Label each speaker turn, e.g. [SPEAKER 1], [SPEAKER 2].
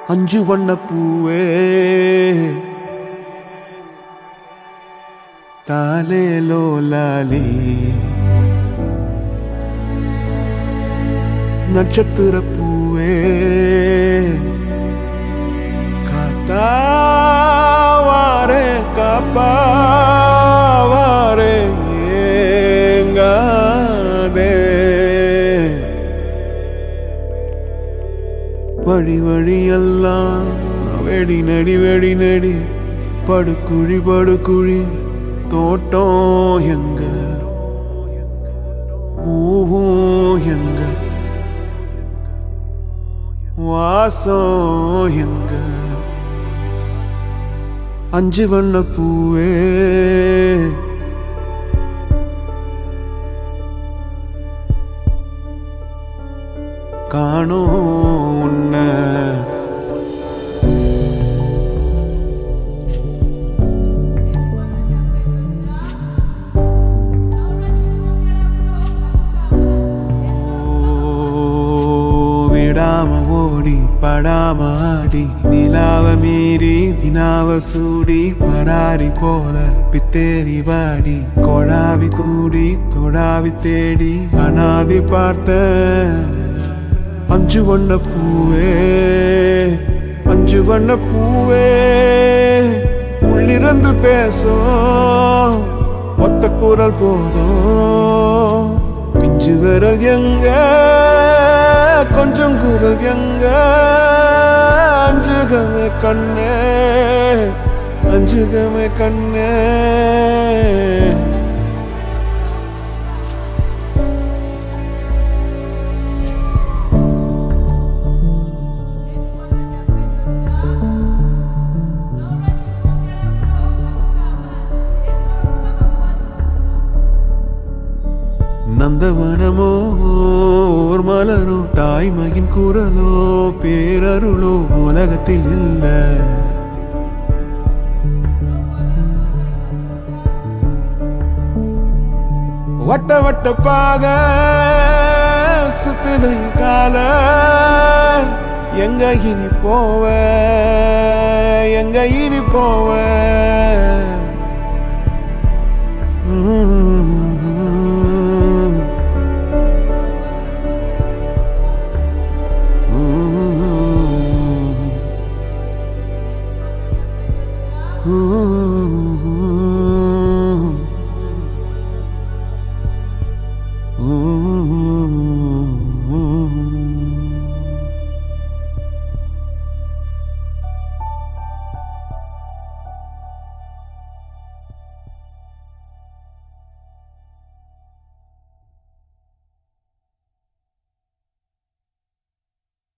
[SPEAKER 1] அஞ்சு வண்ண பூவே தாலே லோலாலி நட்சத்திர பூவே காத்தாவாரே காப்பாவாரே ஏங்காதே வழி வழியெல்லாம் வெடி நடி வெடி நடி படுக்குழி படுக்குழி தோட்டம் எங்க பூவும் எங்க வாசம் எங்க அஞ்சு வண்ண பூவே காணோம் உன்னை விடாம ஓடி படாம ஆடி நிலாவ மீறி வினாவ சூடி பராரி போல பித்தேரி வாடி கொழாவி கூடி தொடாவி தேடி அனாதி பார்த்த அஞ்சு வண்ண பூவே அஞ்சு வண்ண பூவே உள்ளிருந்து பேசும் ஒத்த குரல் போதும் பிஞ்சு விரல் எங்க கொஞ்சம் குரல் எங்க அஞ்சுகமே கண்ணே அஞ்சுகமே கண்ணே நந்தவனமோ ஓர் மலரோ தாய்மையின் குரலோ பேரருளோ உலகத்தில் இல்ல வட்ட வட்ட பாத சுத்துதை கால எங்க இனி போவ எங்க இனி போவ